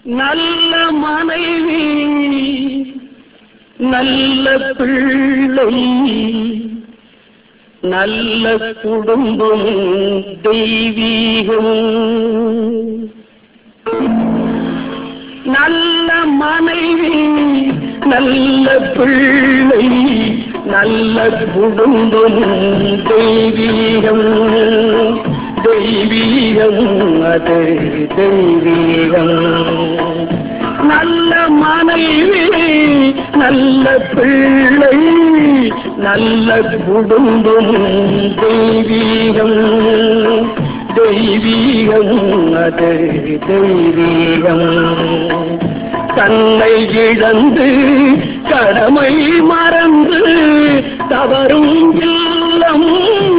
நல்ல மனைவி நல்ல பிள்ளை நல்ல குடும்பம் தெய்வீகம் நல்ல மனைவி நல்ல பிள்ளை நல்ல குடும்பம் தெய்வீகம் தெய்வீகம் அது தெய்வீகம் நல்ல மனைவி நல்ல பிள்ளை நல்ல குடும்பம் தெய்வீகம் தெய்வீகம் அது தெய்வீகம் தன்னை இழந்து கடமை மறந்து தவறும் இல்லம்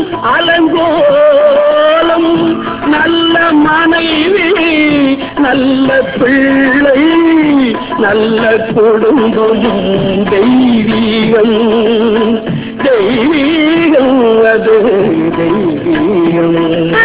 அலங்கோலம் நல்ல மனைவி நல்ல பிள்ளை நல்ல குடும்பம் தெய்வீகம் தெய்வீகம் அது தெய்வீகம்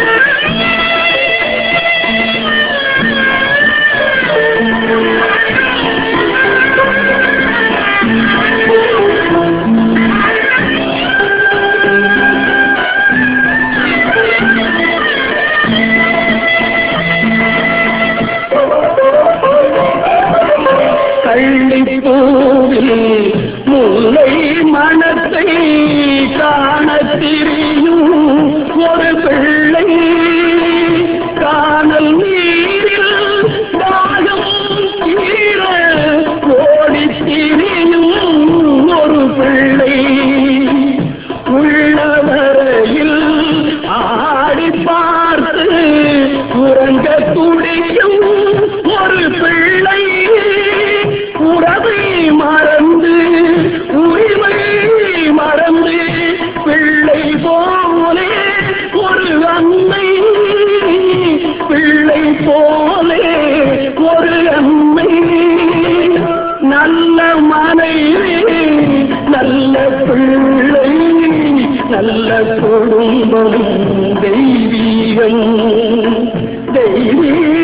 கள்ளிப்பூவில் முல்லை மனத்தை காண திரியும் ஒரு பிள்ளை காணல் நீரில் தாகம் தீர ஓடி திரியும் ஒரு பிள்ளை உள்ளவரையில் ஆடி பார்த்து உறங்க துடிக்கும் ஒரு பிள்ளை உறவை மறந்து உரிமை மறந்து பிள்ளை போலே ஒரு அன்னை பிள்ளை போலே ஒரு அன்னை நல்ல மனைவி நல்ல பிள்ளை நல்ல குடும்பம் தெய்வீகம் தெய்வீகம்